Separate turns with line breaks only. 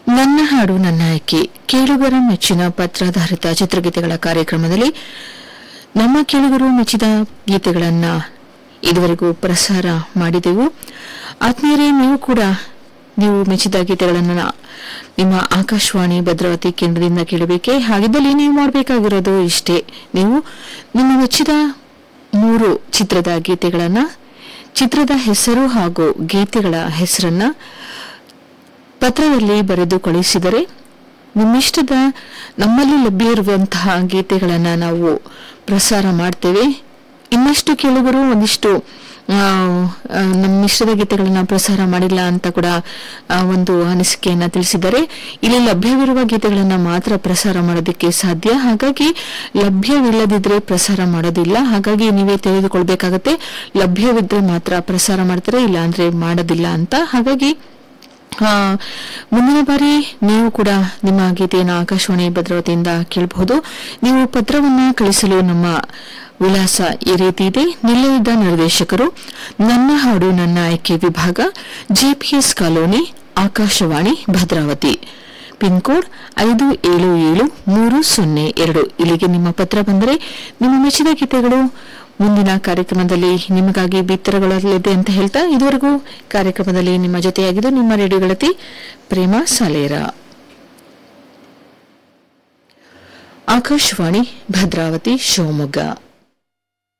ನನ್ನ ಹಾಡು ನನ್ನ ಆಯ್ಕೆ ಕೇಳುಗರ ಮೆಚ್ಚಿನ ಪತ್ರಾಧಾರಿತ ಚಿತ್ರಗೀತೆಗಳ ಕಾರ್ಯಕ್ರಮದಲ್ಲಿ ನಮ್ಮ ಕೇಳುಗರು ಮೆಚ್ಚಿದ ಗೀತೆಗಳನ್ನ ಇದುವರೆಗೂ ಪ್ರಸಾರ ಮಾಡಿದೆವು ಆತ್ಮೀಯರೇ ನೀವು ಕೂಡ ನೀವು ಮೆಚ್ಚಿದ ಗೀತೆಗಳನ್ನು ನಿಮ್ಮ ಆಕಾಶವಾಣಿ ಭದ್ರಾವತಿ ಕೇಂದ್ರದಿಂದ ಕೇಳಬೇಕೆ ಹಾಗಿದ್ದಲ್ಲಿ ನೀವು ಮಾಡಬೇಕಾಗಿರೋದು ಇಷ್ಟೇ ನೀವು ನಿಮ್ಮ ಮೆಚ್ಚಿದ ಮೂರು ಚಿತ್ರದ ಗೀತೆಗಳನ್ನ ಚಿತ್ರದ ಹೆಸರು ಹಾಗೂ ಗೀತೆಗಳ ಹೆಸರನ್ನ ಪತ್ರದಲ್ಲಿ ಬರೆದು ಕಳುಹಿಸಿದರೆ ನಿಮ್ಮಿಷ್ಟದ ನಮ್ಮಲ್ಲಿ ಲಭ್ಯ ಇರುವಂತಹ ಗೀತೆಗಳನ್ನು ನಾವು ಪ್ರಸಾರ ಮಾಡ್ತೇವೆ ಇನ್ನಷ್ಟು ಕೇಳುಗರು ಒಂದಿಷ್ಟು ಆ, ಆ, ನಮ್ಮಿಷ್ಟದ ಗೀತೆಗಳನ್ನ ಪ್ರಸಾರ ಮಾಡಿಲ್ಲ ಅಂತ ಕೂಡ ಆ, ಒಂದು ಅನಿಸಿಕೆಯನ್ನ ತಿಳಿಸಿದ್ದಾರೆ ಇಲ್ಲಿ ಲಭ್ಯವಿರುವ ಗೀತೆಗಳನ್ನ ಮಾತ್ರ ಪ್ರಸಾರ ಮಾಡೋದಕ್ಕೆ ಸಾಧ್ಯ ಹಾಗಾಗಿ ಲಭ್ಯವಿಲ್ಲದಿದ್ರೆ ಪ್ರಸಾರ ಮಾಡೋದಿಲ್ಲ ಹಾಗಾಗಿ ನೀವೇ ತಿಳಿದುಕೊಳ್ಬೇಕಾಗತ್ತೆ ಲಭ್ಯವಿದ್ರೆ ಮಾತ್ರ ಪ್ರಸಾರ ಮಾಡ್ತಾರೆ ಇಲ್ಲ ಅಂದ್ರೆ ಮಾಡೋದಿಲ್ಲ ಅಂತ ಹಾಗಾಗಿ ಆ, ಮುಂದಿನ ಬಾರಿ ನೀವು ಕೂಡ ನಿಮ್ಮ ಗೀತೆಯನ್ನು ಆಕಾಶವಾಣಿ ಭದ್ರಾವತಿಯಿಂದ ಕೇಳಬಹುದು ನೀವು ಪತ್ರವನ್ನ ಕಳಿಸಲು ನಮ್ಮ ವಿಳಾಸ ಈ ರೀತಿ ಇದೆ ನಿಲಯದ ನಿರ್ದೇಶಕರು ನನ್ನ ಹಾಡು ನನ್ನ ಆಯ್ಕೆ ವಿಭಾಗ JPS colony Akashvani Bhadravathi pin code ಐದು ಏಳು ಏಳು ಮೂರು ಸೊನ್ನೆ ಎರಡು ಇಲ್ಲಿಗೆ ನಿಮ್ಮ ಪತ್ರ ಬಂದರೆ ನಿಮ್ಮ ಮೆಚ್ಚಿದ ಗೀತೆಗಳು ಮುಂದಿನ ಕಾರ್ಯಕ್ರಮದಲ್ಲಿ ನಿಮಗಾಗಿ ಬಿತ್ತರಗೊಳ್ಳಲಿದೆ ಅಂತ ಹೇಳ್ತಾ ಇದುವರೆಗೂ ಕಾರ್ಯಕ್ರಮದಲ್ಲಿ ನಿಮ್ಮ ಜೊತೆಯಾಗಿದ್ದು ನಿಮ್ಮ ರೇಡಿಯೋ ಗೆಳತಿ ಪ್ರೇಮ ಸಾಲೇರ ಆಕಾಶವಾಣಿ ಭದ್ರಾವತಿ ಶಿವಮೊಗ್ಗ